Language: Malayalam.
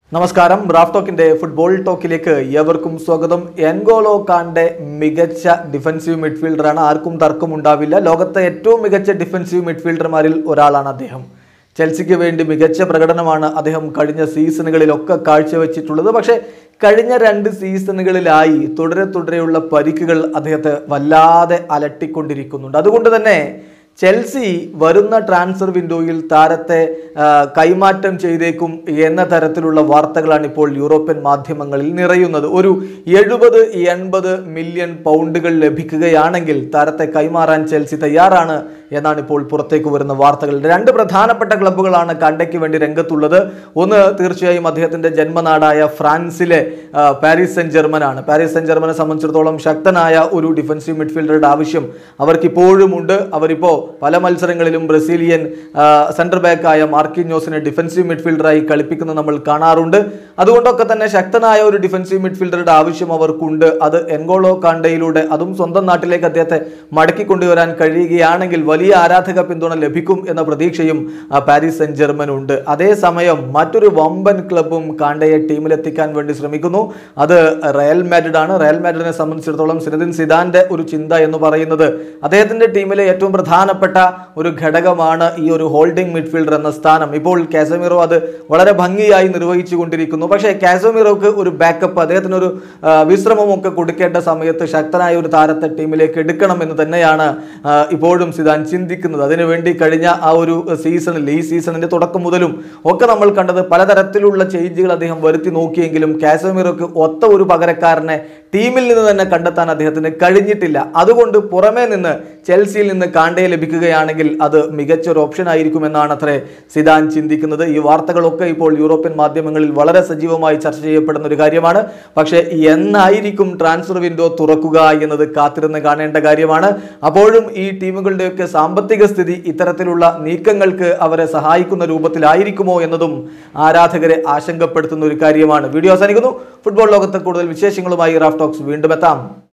നമസ്കാരം റാഫ് ടോക്കിന്റെ ഫുട്ബോൾ ടോക്കിലേക്ക് ഏവർക്കും സ്വാഗതം എൻഗോലോ കാന്റെ മികച്ച ഡിഫൻസീവ് മിഡ്ഫീൽഡറാണ് ആർക്കും തർക്കമുണ്ടാവില്ല ലോകത്തെ ഏറ്റവും മികച്ച ഡിഫൻസീവ് മിഡ്ഫീൽഡർമാരിൽ ഒരാളാണ് അദ്ദേഹം ചെൽസിക്ക് വേണ്ടി മികച്ച പ്രകടനമാണ് അദ്ദേഹം കഴിഞ്ഞ സീസണുകളിലൊക്കെ കാഴ്ചവെച്ചിട്ടുള്ളത് പക്ഷേ കഴിഞ്ഞ രണ്ട് സീസണുകളിലായി തുടരെ തുടരെയുള്ള പരിക്കുകൾ അദ്ദേഹത്തെ വല്ലാതെ അലട്ടിക്കൊണ്ടിരിക്കുന്നുണ്ട് അതുകൊണ്ട് തന്നെ ചെൽസി വരുന്ന ട്രാൻസ്ഫർ വിൻഡോയിൽ താരത്തെ ആ, കൈമാറ്റം ചെയ്തേക്കും എന്ന തരത്തിലുള്ള വാർത്തകളാണ് ഇപ്പോൾ യൂറോപ്യൻ മാധ്യമങ്ങളിൽ നിറയുന്നത് ഒരു എഴുപത് എൺപത് മില്യൺ പൗണ്ടുകൾ ലഭിക്കുകയാണെങ്കിൽ താരത്തെ കൈമാറാൻ ചെൽസി തയ്യാറാണ് എന്നാണ് ഇപ്പോൾ പുറത്തേക്ക് വരുന്ന വാർത്തകൾ രണ്ട് പ്രധാനപ്പെട്ട ക്ലബ്ബുകളാണ് കണ്ടയ്ക്ക് വേണ്ടി രംഗത്തുള്ളത് ഒന്ന് തീർച്ചയായും അദ്ദേഹത്തിന്റെ ജന്മനാടായ ഫ്രാൻസിലെ ആ, പാരീസ് സെന്റ് ജർമ്മനാണ് പാരീസ് സെന്റ് ജർമ്മനെ സംബന്ധിച്ചിടത്തോളം ശക്തനായ ഒരു ഡിഫൻസീവ് മിഡ്ഫീൽഡറുടെ ആവശ്യം അവർക്ക് ഇപ്പോഴും ഉണ്ട് അവരിപ്പോ പല മത്സരങ്ങളിലും ബ്രസീലിയൻ സെന്റർ ബാക്കായ മാർക്കിന്യോസിനെ ഡിഫൻസീവ് മിഡ്ഫീൽഡറായി കളിപ്പിക്കുന്നത് നമ്മൾ കാണാറുണ്ട് അതുകൊണ്ടൊക്കെ തന്നെ ശക്തനായ ഒരു ഡിഫൻസീവ് മിഡ്ഫീൽഡറുടെ ആവശ്യം അവർക്കുണ്ട് അത് എൻഗോളോ കാണ്ടയിലൂടെ അതും സ്വന്തം നാട്ടിലേക്ക് അദ്ദേഹത്തെ മടക്കി കൊണ്ടുവരാൻ കഴിയുകയാണെങ്കിൽ വലിയ ആരാധക പിന്തുണ ലഭിക്കും എന്ന പ്രതീക്ഷയും ആ, പാരീസ് സെന്റ് ജർമ്മൻ ഉണ്ട് അതേസമയം മറ്റൊരു വമ്പൻ ക്ലബും കാണ്ടയെ ടീമിലെത്തിക്കാൻ വേണ്ടി ശ്രമിക്കുന്നു അത് റയൽ മാഡ്രിഡ് ആണ് റയൽ മാഡ്രിഡിനെ സംബന്ധിച്ചിടത്തോളം സിനദിൻ സിദാന്റെ ഒരു ചിന്ത എന്ന് പറയുന്നത് അദ്ദേഹത്തിന്റെ ടീമിലെ ഏറ്റവും പ്രധാനപ്പെട്ട ഒരു ഘടകമാണ് ഈ ഒരു ഹോൾഡിംഗ് മിഡ്ഫീൽഡർ എന്ന സ്ഥാനം ഇപ്പോൾ കാസമിറോ അത് വളരെ ഭംഗിയായി നിർവഹിച്ചു കൊണ്ടിരിക്കുന്നു പക്ഷേ കാസമിറോക്ക് ഒരു ബാക്കപ്പ് അദ്ദേഹത്തിന് ഒരു ആ, വിശ്രമമൊക്കെ കൊടുക്കേണ്ട സമയത്ത് ശക്തനായ ഒരു താരത്തെ ടീമിലേക്ക് എടുക്കണം എന്ന് തന്നെയാണ് ആ, ഇപ്പോഴും സിദാൻ ചിന്തിക്കുന്നത് അതിനുവേണ്ടി കഴിഞ്ഞ ആ ഒരു സീസണിൽ ഈ സീസണിന്റെ തുടക്കം മുതലും ഒക്കെ നമ്മൾ കണ്ടത് പലതരത്തിലുള്ള ചേഞ്ചുകൾ അദ്ദേഹം വരുത്തി നോക്കിയെങ്കിലും കാസമിറോക്ക് ഒത്ത ഒരു പകരക്കാരനെ ടീമിൽ നിന്ന് തന്നെ കണ്ടെത്താൻ അദ്ദേഹത്തിന് കഴിഞ്ഞിട്ടില്ല അതുകൊണ്ട് പുറമേ നിന്ന് ചെൽസിയിൽ നിന്ന് കാണ്ടയെ ലഭിക്കുകയാണെങ്കിൽ അത് മികച്ച ഒരു ഓപ്ഷൻ ആയിരിക്കുമെന്നാണ് അത്രേ സിദാൻ ചിന്തിക്കുന്നത് ഈ വാർത്തകളൊക്കെ ഇപ്പോൾ യൂറോപ്യൻ മാധ്യമങ്ങളിൽ വളരെ സജീവമായി ചർച്ച ചെയ്യപ്പെടുന്ന ഒരു കാര്യമാണ് പക്ഷേ എന്നായിരിക്കും ട്രാൻസ്ഫർ വിൻഡോ തുറക്കുക എന്നത് കാത്തിരുന്ന് കാണേണ്ട കാര്യമാണ് അപ്പോഴും ഈ ടീമുകളുടെയൊക്കെ സാമ്പത്തിക സ്ഥിതി ഇത്തരത്തിലുള്ള നീക്കങ്ങൾക്ക് അവരെ സഹായിക്കുന്ന രൂപത്തിലായിരിക്കുമോ എന്നതും ആരാധകരെ ആശങ്കപ്പെടുത്തുന്ന ഒരു കാര്യമാണ് വീഡിയോ അവസാനിക്കുന്നു ഫുട്ബോൾ ലോകത്തെ കൂടുതൽ വിശേഷങ്ങളുമായി റാഫ് ടോക്സ് വീണ്ടും എത്താം